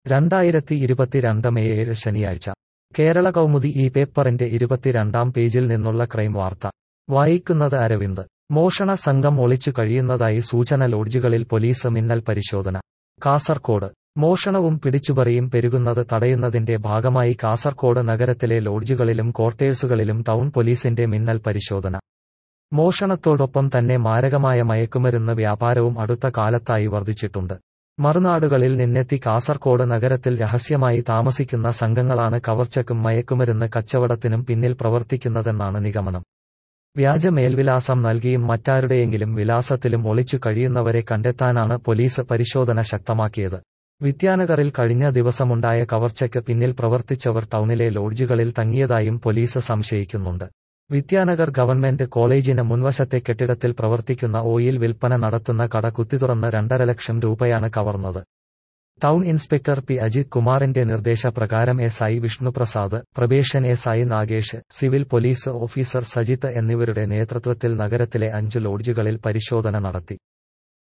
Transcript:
രണ്ടായിരത്തി ഇരുപത്തിരണ്ട് മെയ് ഏഴ് ശനിയാഴ്ച കേരള കൗമുദി ഈ പേപ്പറിന്റെ ഇരുപത്തിരണ്ടാം പേജിൽ നിന്നുള്ള ക്രൈം വാർത്ത വായിക്കുന്നത് അരവിന്ദ് മോഷണ സംഘം ഒളിച്ചു കഴിയുന്നതായി സൂചന ലോഡ്ജുകളിൽ പോലീസ് മിന്നൽ പരിശോധന കാസർകോട് മോഷണവും പിടിച്ചുപറിയും പെരുകുന്നത് തടയുന്നതിന്റെ ഭാഗമായി കാസർകോട് നഗരത്തിലെ ലോഡ്ജുകളിലും ക്വാർട്ടേഴ്സുകളിലും ടൗൺ പോലീസിന്റെ മിന്നൽ പരിശോധന മോഷണത്തോടൊപ്പം തന്നെ മാരകമായ മയക്കുമരുന്ന് വ്യാപാരവും അടുത്ത കാലത്തായി വർദ്ധിച്ചിട്ടുണ്ട് മറുനാടുകളിൽ നിന്നെത്തി കാസർകോട് നഗരത്തിൽ രഹസ്യമായി താമസിക്കുന്ന സംഘങ്ങളാണ് കവർച്ചയ്ക്കും മയക്കുമരുന്ന് കച്ചവടത്തിനും പിന്നിൽ പ്രവർത്തിക്കുന്നതെന്നാണ് നിഗമനം വ്യാജ മേൽവിലാസം നൽകിയും മറ്റാരുടെയെങ്കിലും വിലാസത്തിലും ഒളിച്ചു കഴിയുന്നവരെ കണ്ടെത്താനാണ് പോലീസ് പരിശോധന ശക്തമാക്കിയത് വിദ്യാനഗറിൽ കഴിഞ്ഞ ദിവസമുണ്ടായ കവർച്ചയ്ക്ക് പിന്നിൽ പ്രവർത്തിച്ചവർ ടൗണിലെ ലോഡ്ജുകളിൽ തങ്ങിയതായും പോലീസ് സംശയിക്കുന്നുണ്ട് വിദ്യാനഗർ ഗവൺമെന്റ് കോളേജിന് മുൻവശത്തെ കെട്ടിടത്തിൽ പ്രവർത്തിക്കുന്ന ഓയിൽ വിൽപ്പന നടത്തുന്ന കട കുത്തിത്തുറന്ന് രണ്ടര ലക്ഷം രൂപയാണ് കവർന്നത് ടൗൺ ഇൻസ്പെക്ടർ പി അജിത് കുമാറിന്റെ നിർദ്ദേശപ്രകാരം S I Vishnuprasad probation S I Nagesh civil police officer Sajith എന്നിവരുടെ നേതൃത്വത്തിൽ നഗരത്തിലെ അഞ്ച് ലോഡ്ജുകളിൽ പരിശോധന നടത്തി